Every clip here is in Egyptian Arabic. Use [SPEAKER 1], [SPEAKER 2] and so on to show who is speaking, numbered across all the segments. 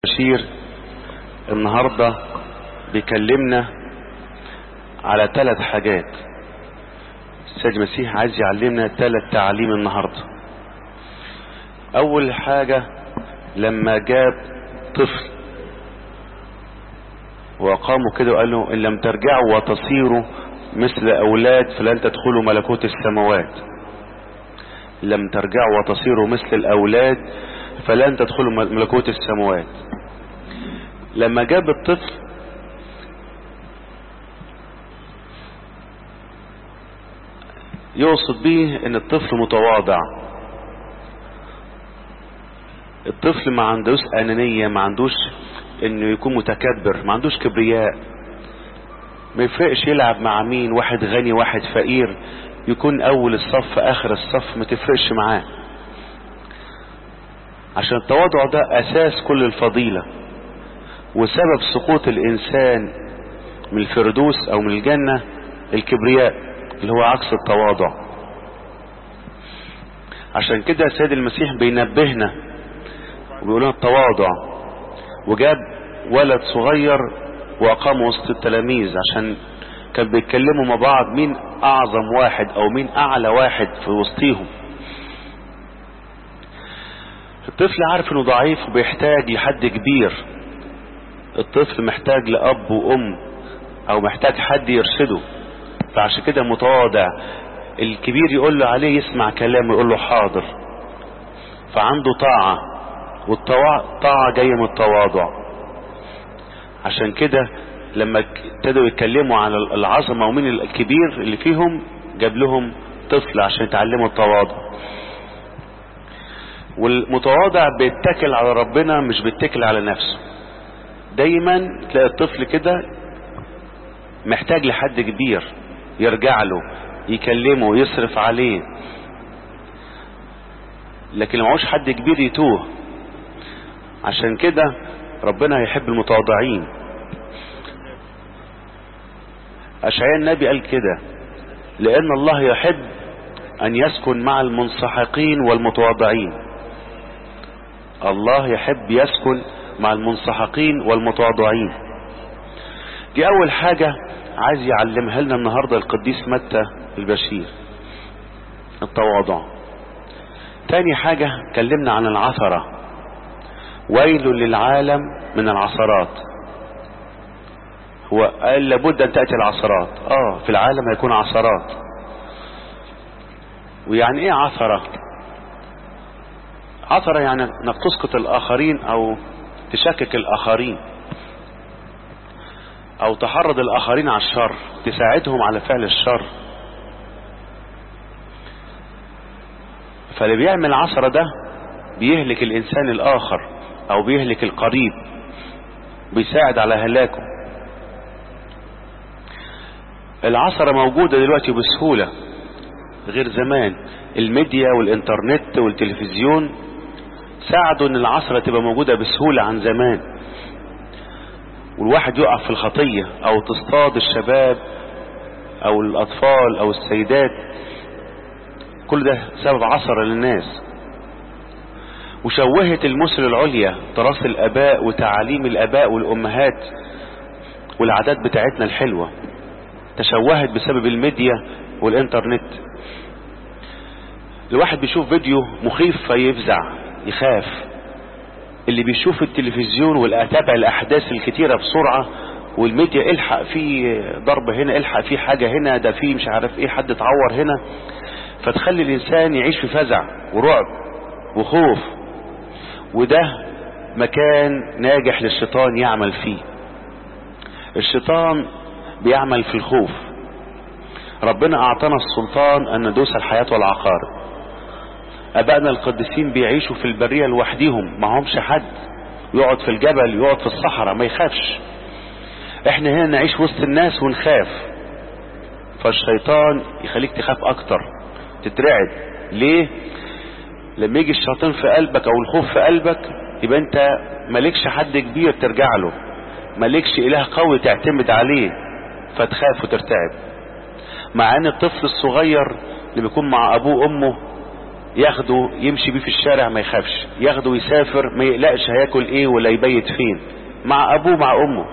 [SPEAKER 1] بشير النهاردة بيكلمنا على ثلاث حاجات السيد المسيح عايز يعلمنا ثلاث تعاليم النهاردة اول حاجة لما جاب طفل وقاموا كده وقال له ان لم ترجعوا وتصيروا مثل اولاد فلن تدخلوا ملكوت السماوات لم ترجعوا وتصيروا مثل الاولاد فلن تدخلوا ملكوت السماوات لما جاب الطفل يقصد به ان الطفل متواضع الطفل ما عندوش انانية ما عندوش انه يكون متكبر ما عندوش كبرياء ما يفرقش يلعب مع مين واحد غني واحد فقير يكون اول الصف اخر الصف ما تفرقش معاه عشان التواضع ده اساس كل الفضيلة وسبب سقوط الانسان من الفردوس او من الجنة الكبرياء اللي هو عكس التواضع عشان كده السيد المسيح بينبهنا وبيقول لنا التواضع وجاب ولد صغير واقامه وسط التلاميذ عشان كان بيتكلموا مع بعض مين اعظم واحد او مين اعلى واحد في وسطيهم الطفل عارف انه ضعيف وبيحتاج لحد كبير الطفل محتاج لاب وام او محتاج حد يرشده فعشان كده متواضع الكبير يقول له عليه يسمع كلامه يقول له حاضر فعنده طاعة والطاعة جاية من التواضع عشان كده لما ابتدوا يتكلموا عن العظمة ومين الكبير اللي فيهم جاب لهم طفل عشان يتعلموا التواضع والمتواضع بيتكل على ربنا مش بيتكل على نفسه دايما تلاقي الطفل كده محتاج لحد كبير يرجع له يكلمه يصرف عليه لكن لو معوش حد كبير يتوه عشان كده ربنا يحب المتواضعين أشعياء النبي قال كده لأن الله يحب أن يسكن مع المنسحقين والمتواضعين الله يحب يسكن مع المنسحقين والمتواضعين دي أول حاجة عايز يعلمها لنا النهاردة القديس متى البشير التواضع تاني حاجة كلمنا عن العثرة ويل للعالم من العثرات هو قال لابد ان تأتي العثرات اه في العالم هيكون عثرات ويعني ايه عثرة عثرة يعني انك تسقط الاخرين او تشكك الاخرين او تحرض الاخرين على الشر تساعدهم على فعل الشر فاللي بيعمل عثرة ده بيهلك الانسان الاخر او بيهلك القريب بيساعد على هلاكه العثرة موجودة دلوقتي بسهولة غير زمان الميديا والانترنت والتلفزيون ساعدوا ان العثرة تبقى موجودة بسهولة عن زمان والواحد يقع في الخطية او تصطاد الشباب او الاطفال او السيدات كل ده سبب عثرة للناس وشوهت المثل العليا تراث الاباء وتعاليم الاباء والامهات والعادات بتاعتنا الحلوة تشوهت بسبب الميديا والانترنت الواحد بيشوف فيديو مخيف فيفزع يخاف اللي بيشوف التلفزيون والاتابع الاحداث الكتيرة بسرعة والميديا الحق فيه ضرب هنا الحق فيه حاجة هنا ده فيه مش عارف ايه حد اتعور هنا فتخلي الانسان يعيش في فزع ورعب وخوف وده مكان ناجح للشيطان يعمل فيه الشيطان بيعمل في الخوف ربنا اعطانا السلطان ان ندوس الحياة والعقارب ابائنا القديسين بيعيشوا في البرية لوحديهم معهمش حد يقعد في الجبل يقعد في الصحراء ما يخافش احنا هنا نعيش وسط الناس ونخاف فالشيطان يخليك تخاف اكتر تترعب ليه لما يجي الشيطان في قلبك او الخوف في قلبك يبقى انت مالكش حد كبير ترجع له مالكش اله قوي تعتمد عليه فتخاف وترتعب مع ان الطفل الصغير اللي بيكون مع ابوه وامه ياخده يمشي بيه في الشارع ما يخافش ياخده يسافر ما يقلقش هياكل ايه ولا يبيت فين مع ابوه مع امه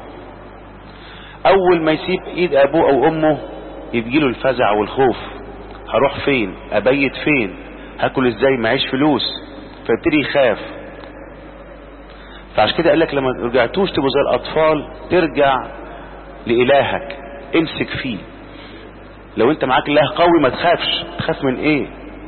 [SPEAKER 1] اول ما يسيب ايد ابوه او امه يجيله الفزع والخوف هروح فين ابيت فين هاكل ازاي معيش فلوس فيبتدي يخاف فعشان كده قال لك لما رجعتوش تبقوا زي الاطفال ترجع لالهك امسك فيه لو انت معاك اله قوي ما تخافش تخاف من ايه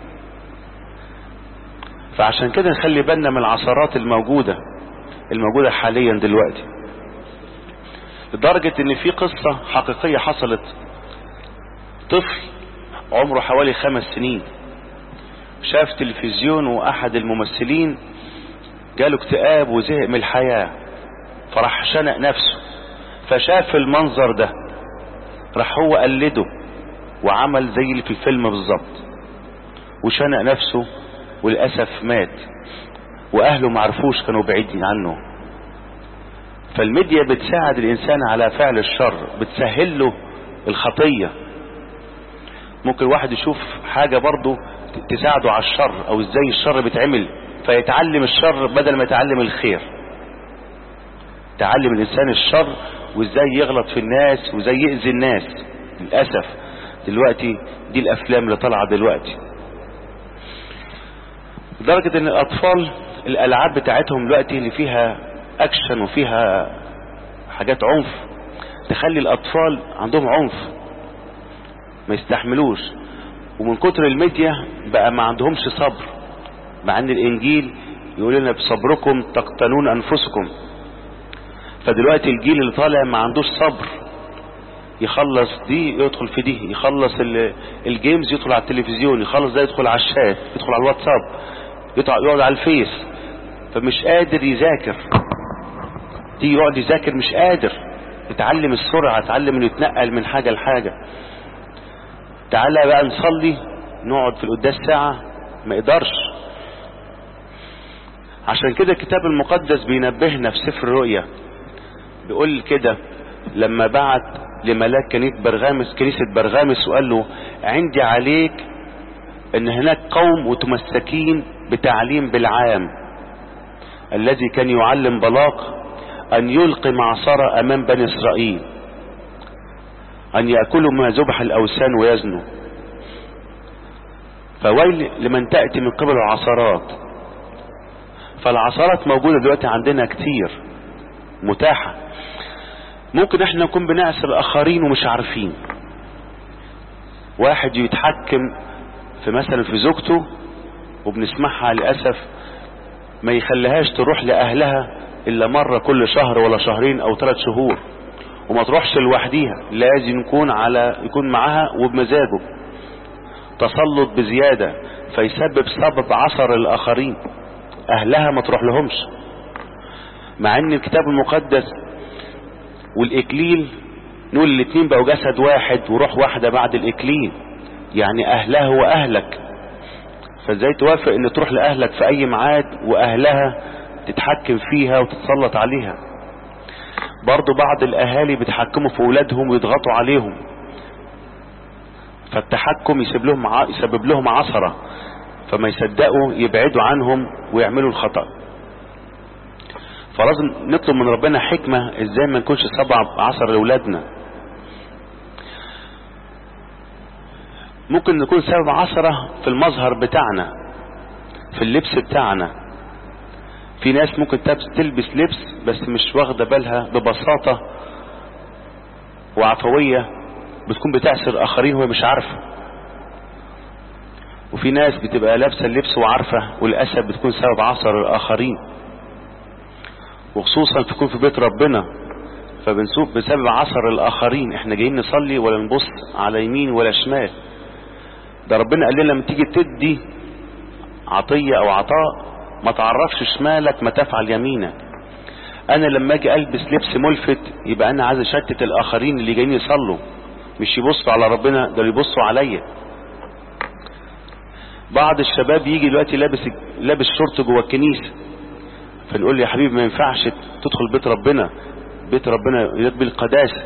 [SPEAKER 1] فعشان كده نخلي بالنا من العثرات الموجودة الموجودة حاليا دلوقتي لدرجة ان في قصة حقيقية حصلت طفل عمره حوالي خمس سنين شاف تلفزيون واحد الممثلين جاله اكتئاب وزهق من الحياة فراح شنق نفسه فشاف المنظر ده راح هو قلده وعمل زي اللي في الفيلم بالظبط وشنق نفسه وللأسف مات وأهله معرفوش كانوا بعيدين عنه فالميديا بتساعد الإنسان على فعل الشر بتسهل له الخطية ممكن واحد يشوف حاجة برضه تساعده على الشر أو إزاي الشر بيتعمل فيتعلم الشر بدل ما يتعلم الخير تعلم الإنسان الشر وإزاي يغلط في الناس وإزاي يأذي الناس للأسف دلوقتي دي الأفلام اللي طالعة دلوقتي لدرجة ان الاطفال الالعاب بتاعتهم دلوقتي اللي فيها اكشن وفيها حاجات عنف تخلي الاطفال عندهم عنف ما يستحملوش ومن كتر الميديا بقى ما عندهمش صبر مع ان الانجيل يقول لنا بصبركم تقتلون انفسكم فدلوقتي الجيل اللي طالع ما عندوش صبر يخلص دي يدخل في دي يخلص الجيمز يدخل على التلفزيون يخلص ده يدخل على الشات يدخل على الواتساب يقعد على الفيس فمش قادر يذاكر تيجي يقعد يذاكر مش قادر يتعلم السرعة يتعلم انه يتنقل من حاجة لحاجة تعالى بقى نصلي نقعد في القداس ساعة ما يقدرش عشان كده الكتاب المقدس بينبهنا في سفر الرؤيا بيقول كده لما بعت لملاك كنيسة برغامس كنيسة برغامس وقال له عندي عليك ان هناك قوم متمسكين بتعليم بالعام الذي كان يعلم بلاق ان يلقي معصرة امام بني اسرائيل ان يأكلوا ما ذبح الاوثان ويزنوا فويل لمن تأتي من قبل العصرات فالعصرات موجودة دلوقتي عندنا كتير متاحة ممكن احنا نكون بنعسر الاخرين ومش عارفين واحد يتحكم في مثلا في زوجته وبنسمعها للأسف ما يخليهاش تروح لأهلها إلا مرة كل شهر ولا شهرين أو ثلاث شهور وما تروحش لوحديها لازم يكون على يكون معاها وبمزاجه تسلط بزيادة فيسبب سبب عثر الآخرين أهلها ما تروح لهمش مع ان الكتاب المقدس والإكليل نقول الاتنين بقوا جسد واحد وروح واحدة بعد الإكليل يعني أهلها وأهلك فازاي توافق ان تروح لأهلك في أي ميعاد وأهلها تتحكم فيها وتتسلط عليها برضو بعض الأهالي بيتحكموا في أولادهم ويضغطوا عليهم فالتحكم يسبب لهم ع... يسبب لهم عثرة فما يصدقوا يبعدوا عنهم ويعملوا الخطأ فلازم نطلب من ربنا حكمة ازاي ما نكونش سبع عصر لأولادنا ممكن نكون سبب عثرة في المظهر بتاعنا في اللبس بتاعنا في ناس ممكن تلبس لبس بس مش واخدة بالها ببساطة وعفوية بتكون بتعسر اخرين وهي مش عارفة وفي ناس بتبقى لابسة اللبس وعارفة وللأسف بتكون سبب عصر الاخرين وخصوصا تكون في بيت ربنا فبنسوق بسبب عصر الاخرين احنا جايين نصلي ولا نبص على يمين ولا شمال ده ربنا قال لنا لما تيجي تدي عطية او عطاء ما تعرفش شمالك ما تفعل يمينك انا لما اجي البس لبس ملفت يبقى انا عايز اشتت الاخرين اللي جايين يصلوا مش يبصوا على ربنا ده يبصوا عليا بعض الشباب يجي دلوقتي لابس لابس شورت جوه الكنيسه فنقول له يا حبيبي ما ينفعش تدخل بيت ربنا بيت ربنا يرد بالقداسه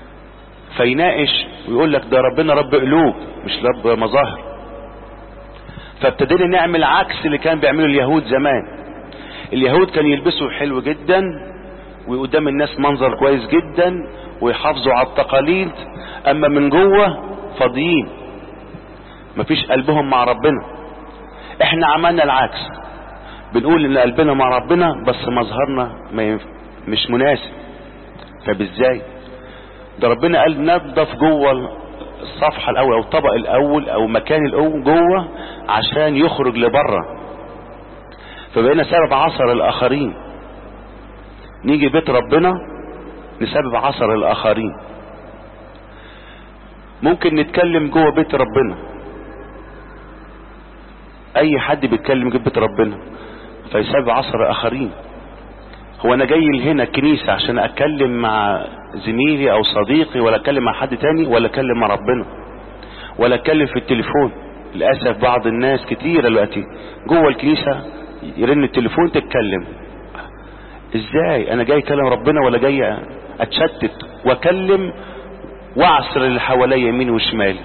[SPEAKER 1] فيناقش ويقول لك ده ربنا رب قلوب مش رب مظاهر فابتدينا نعمل عكس اللي كان بيعمله اليهود زمان اليهود كانوا يلبسوا حلو جدا وقدام الناس منظر كويس جدا ويحافظوا على التقاليد اما من جوه فاضيين مفيش قلبهم مع ربنا احنا عملنا العكس بنقول ان قلبنا مع ربنا بس مظهرنا ما ينف... مش مناسب طب ازاي ده ربنا قال نضف جوه الصفحة الاول او الطبق الاول او مكان الاول جوه عشان يخرج لبره فبقينا سبب عصر الاخرين نيجي بيت ربنا نسبب عصر الاخرين ممكن نتكلم جوه بيت ربنا اي حد بيتكلم جوه بيت ربنا فيسبب عصر اخرين هو انا جاي لهنا الكنيسة عشان اتكلم مع زميلي او صديقي ولا اتكلم مع حد تاني ولا اتكلم مع ربنا ولا اتكلم في التليفون للاسف بعض الناس كتير دلوقتي جوه الكنيسة يرن التليفون تتكلم ازاي انا جاي اكلم ربنا ولا جاي اتشتت واكلم واعصر اللي حواليا يمين وشمال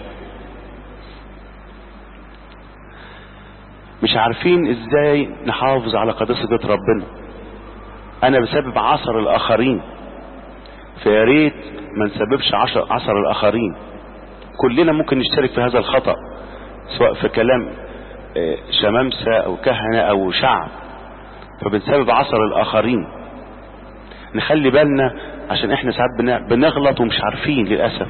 [SPEAKER 1] مش عارفين ازاي نحافظ على قداسة بيت ربنا انا بسبب عصر الاخرين فيا ريت ما نسببش عصر, عصر الاخرين كلنا ممكن نشترك في هذا الخطأ سواء في كلام شمامسة او كهنة او شعب فبنسبب عصر الاخرين نخلي بالنا عشان احنا ساعات بنغلط ومش عارفين للأسف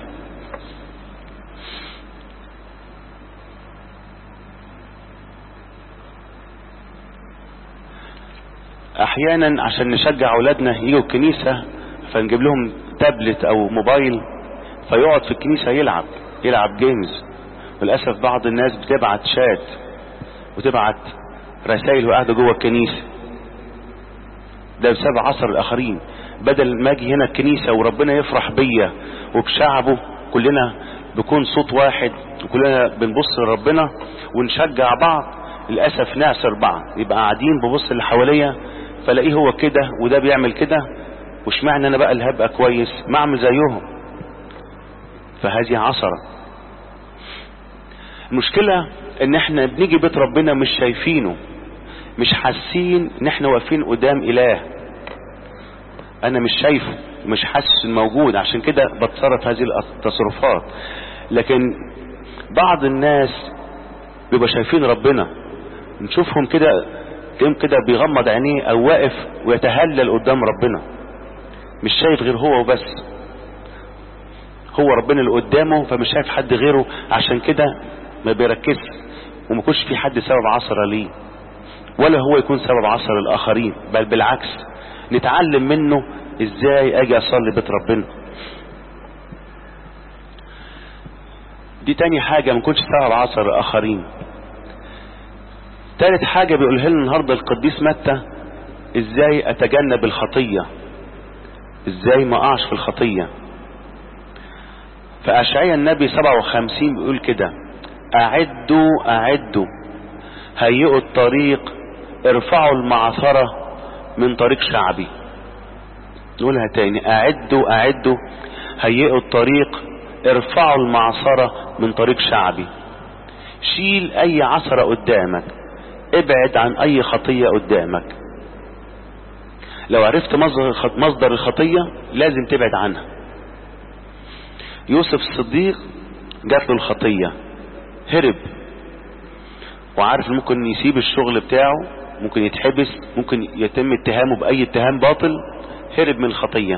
[SPEAKER 1] احيانا عشان نشجع اولادنا يجوا الكنيسة فنجيب لهم تابلت او موبايل فيقعد في الكنيسة يلعب يلعب جيمز وللأسف بعض الناس بتبعت شات وتبعت رسائل وقاعدة جوه الكنيسة ده بسبب عصر الاخرين بدل ما اجي هنا الكنيسة وربنا يفرح بيا وبشعبه كلنا بيكون صوت واحد وكلنا بنبص لربنا ونشجع بعض للأسف نعسر بعض يبقى قاعدين ببص اللي حواليا فلاقيه هو كده وده بيعمل كده وش معنى انا بقى اللي هبقى كويس ما اعمل زيهم فهذه عصرة المشكلة ان احنا بنيجي بيت ربنا مش شايفينه مش حاسين ان احنا واقفين قدام اله انا مش شايفه مش حاسس موجود عشان كده بتصرف هذه التصرفات لكن بعض الناس بيبقى شايفين ربنا نشوفهم كده تلاقيهم كده بيغمض عينيه او واقف ويتهلل قدام ربنا مش شايف غير هو وبس هو ربنا اللي قدامه فمش شايف حد غيره عشان كده ما بيركزش وما يكونش في حد سبب عصر ليه ولا هو يكون سبب عصر الاخرين بل بالعكس نتعلم منه ازاي اجي اصلي بيت ربنا دي تاني حاجة ما نكونش سبب عصر الاخرين تالت حاجة بيقولها لنا النهاردة القديس متى ازاي اتجنب الخطية ازاي ما اقعش في الخطية فاشعيا النبي 57 بيقول كده اعدوا اعدوا هيئوا الطريق ارفعوا المعثرة من طريق شعبي نقولها تاني اعدوا اعدوا هيئوا الطريق ارفعوا المعصرة من طريق شعبي شيل اي عثرة قدامك ابعد عن اي خطية قدامك لو عرفت مصدر الخطية لازم تبعد عنها يوسف الصديق جات له الخطية هرب وعارف ممكن يسيب الشغل بتاعه ممكن يتحبس ممكن يتم اتهامه بأي اتهام باطل هرب من الخطية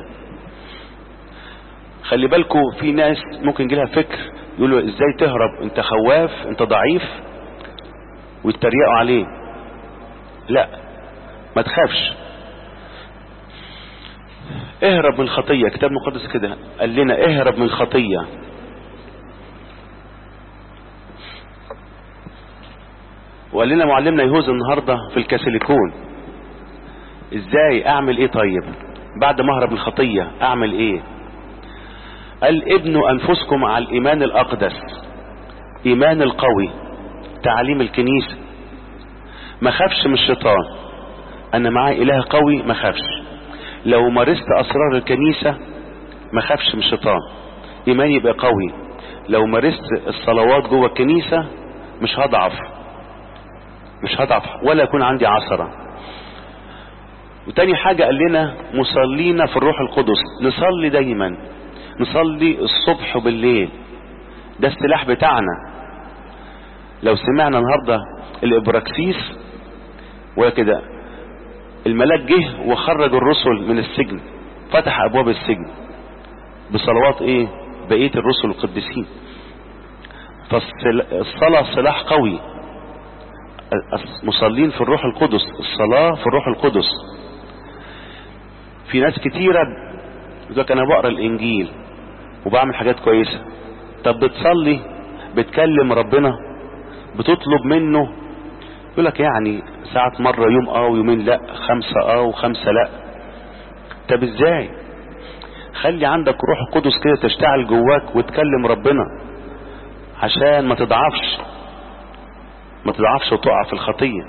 [SPEAKER 1] خلي بالكوا في ناس ممكن يجيلها فكر يقولوا ازاي تهرب انت خواف انت ضعيف ويتريقوا عليه لا ما تخافش اهرب من الخطية كتاب مقدس كده قال لنا اهرب من الخطية وقال لنا معلمنا يهوذا النهاردة في الكاسيليكون ازاي اعمل ايه طيب بعد ما اهرب من الخطية اعمل ايه قال ابنوا انفسكم على الايمان الاقدس ايمان القوي تعليم الكنيسة ما خافش من الشيطان انا معايا اله قوي ما خافش لو مارست اسرار الكنيسة ما خافش من الشيطان ايماني يبقى قوي لو مارست الصلوات جوه الكنيسة مش هضعف مش هضعف ولا يكون عندي عثرة وتاني حاجة قال لنا مصلينا في الروح القدس نصلي دايما نصلي الصبح وبالليل ده السلاح بتاعنا لو سمعنا النهاردة الابراكسيس وكده الملاك جه وخرج الرسل من السجن فتح ابواب السجن بصلوات ايه بقية الرسل القديسين فالصلاة سلاح قوي مصلين في الروح القدس الصلاة في الروح القدس في ناس كتيرة يقول انا بقرا الانجيل وبعمل حاجات كويسة طب بتصلي بتكلم ربنا بتطلب منه يقول لك يعني ساعة مرة يوم اه ويومين لا خمسة اه وخمسة لا طب ازاي خلي عندك روح القدس كده تشتعل جواك وتكلم ربنا عشان ما تضعفش ما تضعفش وتقع في الخطية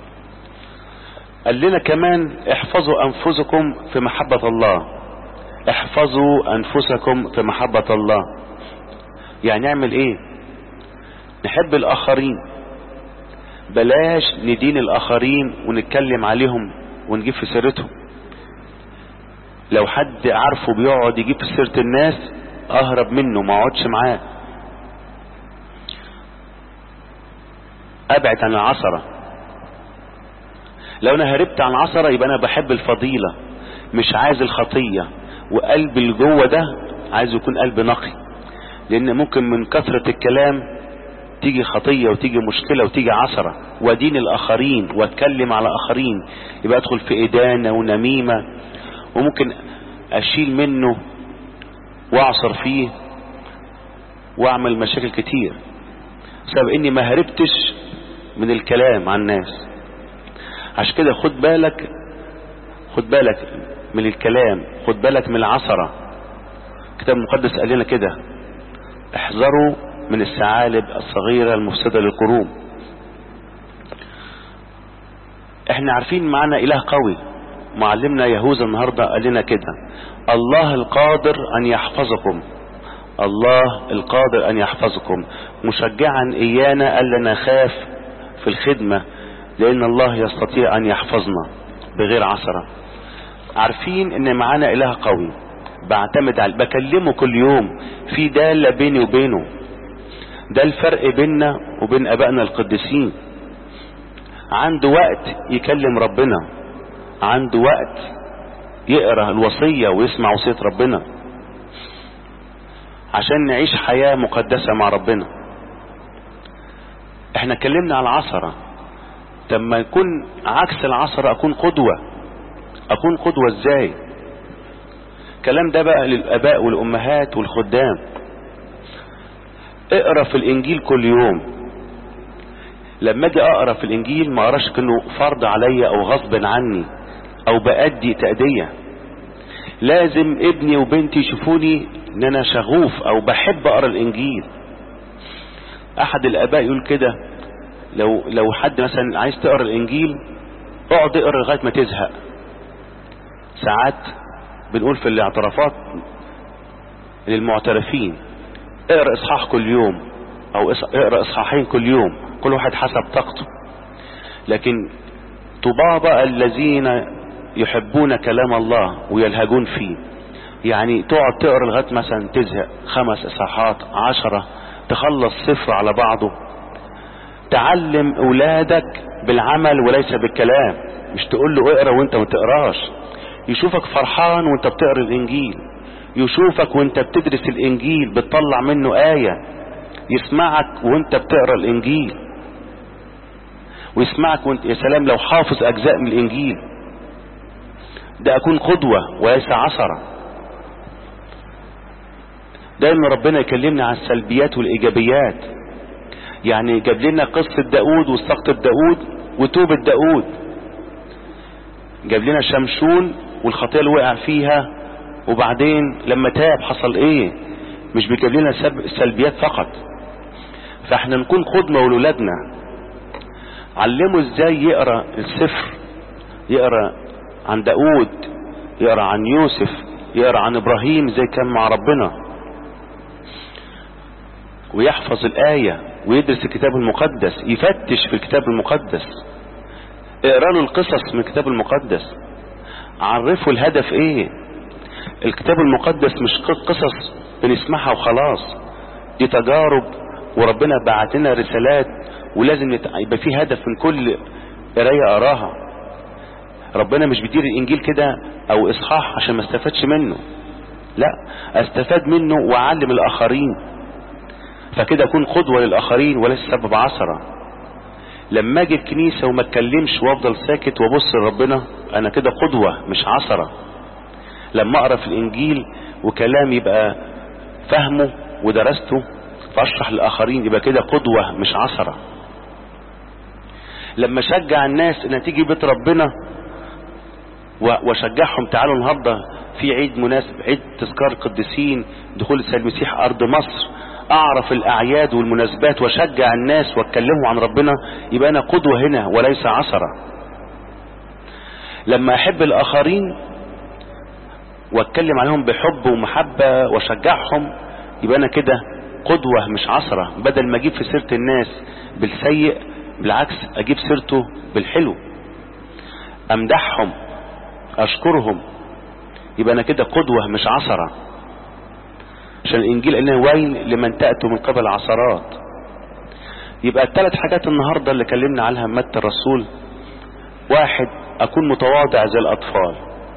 [SPEAKER 1] قال لنا كمان احفظوا انفسكم في محبة الله احفظوا انفسكم في محبة الله يعني نعمل ايه نحب الاخرين بلاش ندين الاخرين ونتكلم عليهم ونجيب في سيرتهم لو حد عارفه بيقعد يجيب في سيرة الناس اهرب منه ما اقعدش معاه ابعد عن العصرة لو انا هربت عن العصرة يبقى انا بحب الفضيلة مش عايز الخطية وقلب اللي جوه ده عايز يكون قلب نقي لان ممكن من كثرة الكلام تيجي خطية وتيجي مشكلة وتيجي عصرة ودين الاخرين واتكلم على اخرين يبقى ادخل في ادانة ونميمة وممكن اشيل منه واعصر فيه واعمل مشاكل كتير بسبب اني ما هربتش من الكلام عن الناس عشان كده خد بالك خد بالك من الكلام خد بالك من العصرة الكتاب المقدس قال لنا كده احذروا من الثعالب الصغيرة المفسدة للقرون احنا عارفين معنا اله قوي معلمنا يهوذا النهاردة قال لنا كده الله القادر ان يحفظكم الله القادر ان يحفظكم مشجعا ايانا الا نخاف في الخدمة لان الله يستطيع ان يحفظنا بغير عثرة عارفين ان معانا اله قوي بعتمد على بكلمه كل يوم في دالة بيني وبينه ده الفرق بيننا وبين ابائنا القديسين عنده وقت يكلم ربنا عنده وقت يقرا الوصية ويسمع وصية ربنا عشان نعيش حياة مقدسة مع ربنا احنا اتكلمنا على العصرة لما يكون عكس العصرة اكون قدوة اكون قدوة ازاي الكلام ده بقى للاباء والامهات والخدام اقرا في الانجيل كل يوم لما اجي اقرا في الانجيل ما اقراش كانه فرض عليا او غصب عني او بأدي تأدية لازم ابني وبنتي يشوفوني ان انا شغوف او بحب اقرا الانجيل احد الاباء يقول كده لو لو حد مثلا عايز تقرا الانجيل اقعد اقرا لغايه ما تزهق ساعات بنقول في الاعترافات للمعترفين اقرا اصحاح كل يوم او اقرا اصحاحين كل يوم كل واحد حسب طاقته لكن طبابة الذين يحبون كلام الله ويلهجون فيه يعني تقعد تقرا لغايه مثلا تزهق خمس اصحاحات عشرة تخلص صفر على بعضه تعلم اولادك بالعمل وليس بالكلام مش تقول له اقرا وانت ما تقراش يشوفك فرحان وانت بتقرا الانجيل يشوفك وانت بتدرس الانجيل بتطلع منه آية يسمعك وانت بتقرا الانجيل ويسمعك وانت يا سلام لو حافظ اجزاء من الانجيل ده اكون قدوة وليس عصرة دايما ربنا يكلمنا عن السلبيات والايجابيات يعني جاب لنا قصة داود واستقطب داود وتوبة داود جاب لنا شمشون والخطيئة اللي وقع فيها وبعدين لما تاب حصل ايه مش بيجيب لنا سلبيات فقط فاحنا نكون قدمة لولادنا علمه ازاي يقرا السفر يقرا عن داود يقرا عن يوسف يقرا عن ابراهيم ازاي كان مع ربنا ويحفظ الآية ويدرس الكتاب المقدس يفتش في الكتاب المقدس اقرا له القصص من الكتاب المقدس عرفه الهدف ايه الكتاب المقدس مش قصص بنسمعها وخلاص دي تجارب وربنا بعت لنا رسالات ولازم يبقى في هدف من كل قرايه اقراها ربنا مش بيدير الانجيل كده او اصحاح عشان ما استفادش منه لا استفاد منه واعلم الاخرين فكده اكون قدوه للاخرين وليس سبب عثره لما اجي الكنيسه وما اتكلمش وافضل ساكت وابص لربنا انا كده قدوه مش عثره لما اقرا في الانجيل وكلام يبقى فهمه ودرسته فاشرح للاخرين يبقى كده قدوه مش عثره لما اشجع الناس انها تيجي بيت ربنا واشجعهم تعالوا النهارده في عيد مناسب عيد تذكار القديسين دخول السيد المسيح ارض مصر اعرف الاعياد والمناسبات واشجع الناس واتكلمهم عن ربنا يبقى انا قدوه هنا وليس عثره لما احب الاخرين واتكلم عليهم بحب ومحبه واشجعهم يبقى انا كده قدوه مش عثره بدل ما اجيب في سيره الناس بالسيء بالعكس اجيب سيرته بالحلو امدحهم اشكرهم يبقى انا كده قدوة مش عثرة عشان الانجيل قال لنا ويل لمن تأتوا من قبل عثرات يبقى الثلاث حاجات النهاردة اللي كلمنا عنها متى الرسول واحد اكون متواضع زي الاطفال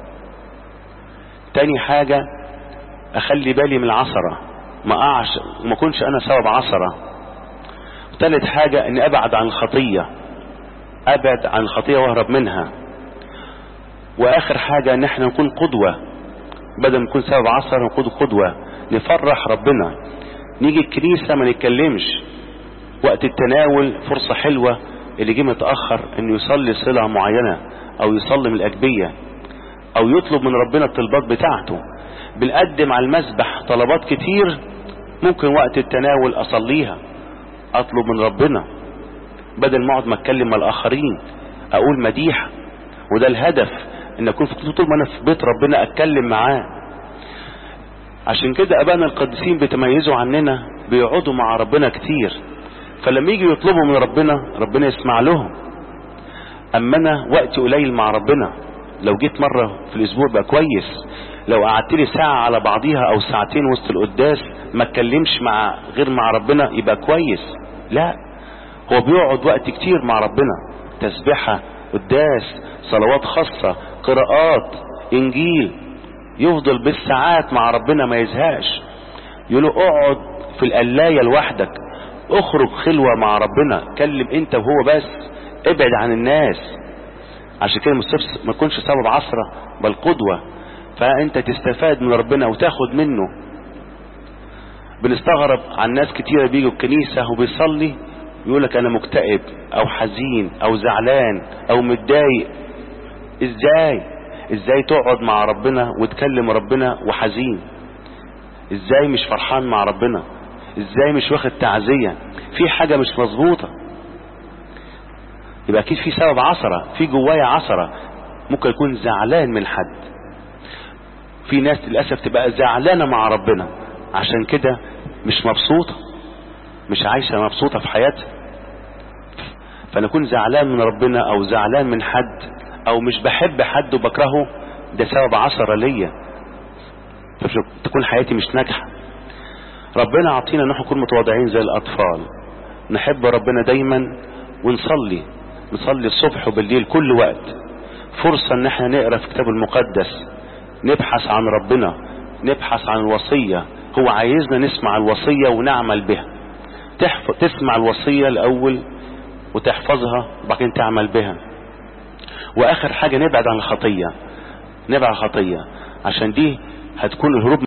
[SPEAKER 1] تاني حاجة اخلي بالي من العثرة ما اقعش وما اكونش انا سبب عثرة ثالث حاجة اني ابعد عن الخطية ابعد عن الخطية واهرب منها واخر حاجة ان احنا نكون قدوة بدل ما نكون سبب عصر نكون قدوة نفرح ربنا نيجي الكنيسة ما نتكلمش وقت التناول فرصة حلوة اللي جه متأخر انه يصلي صلة معينة او يصلي من الاجبية او يطلب من ربنا الطلبات بتاعته بنقدم على المسبح طلبات كتير ممكن وقت التناول اصليها اطلب من ربنا بدل ما اقعد ما اتكلم مع الاخرين اقول مديح وده الهدف ان اكون في طول ما انا في بيت ربنا اتكلم معاه عشان كده ابائنا القديسين بيتميزوا عننا بيقعدوا مع ربنا كتير فلما يجي يطلبوا من ربنا ربنا يسمع لهم اما انا وقتي قليل مع ربنا لو جيت مرة في الاسبوع بقى كويس لو قعدت لي ساعة على بعضيها او ساعتين وسط القداس ما اتكلمش مع غير مع ربنا يبقى كويس لا هو بيقعد وقت كتير مع ربنا تسبحة قداس صلوات خاصة قراءات انجيل يفضل بالساعات مع ربنا ما يزهقش يقول له اقعد في القلاية لوحدك اخرج خلوة مع ربنا كلم انت وهو بس ابعد عن الناس عشان كده ما تكونش سبب عصرة بل قدوة فانت تستفاد من ربنا وتاخد منه بنستغرب عن ناس كتيرة بيجوا الكنيسة وبيصلي يقول لك انا مكتئب او حزين او زعلان او متضايق ازاي ازاي تقعد مع ربنا وتكلم ربنا وحزين ازاي مش فرحان مع ربنا ازاي مش واخد تعزية في حاجة مش مظبوطة يبقى اكيد في سبب عصرة في جوايا عصرة ممكن يكون زعلان من حد في ناس للأسف تبقى زعلانة مع ربنا عشان كده مش مبسوطة مش عايشة مبسوطة في حياتها فانا اكون زعلان من ربنا او زعلان من حد او مش بحب حد وبكرهه ده سبب عثرة ليا تكون حياتي مش ناجحة ربنا عطينا ان احنا نكون متواضعين زي الاطفال نحب ربنا دايما ونصلي نصلي الصبح وبالليل كل وقت فرصة ان احنا نقرا في الكتاب المقدس نبحث عن ربنا نبحث عن الوصية هو عايزنا نسمع الوصية ونعمل بها تحف... تسمع الوصية الاول وتحفظها وبعدين تعمل بها واخر حاجة نبعد عن الخطية نبعد عن الخطية عشان دي هتكون الهروب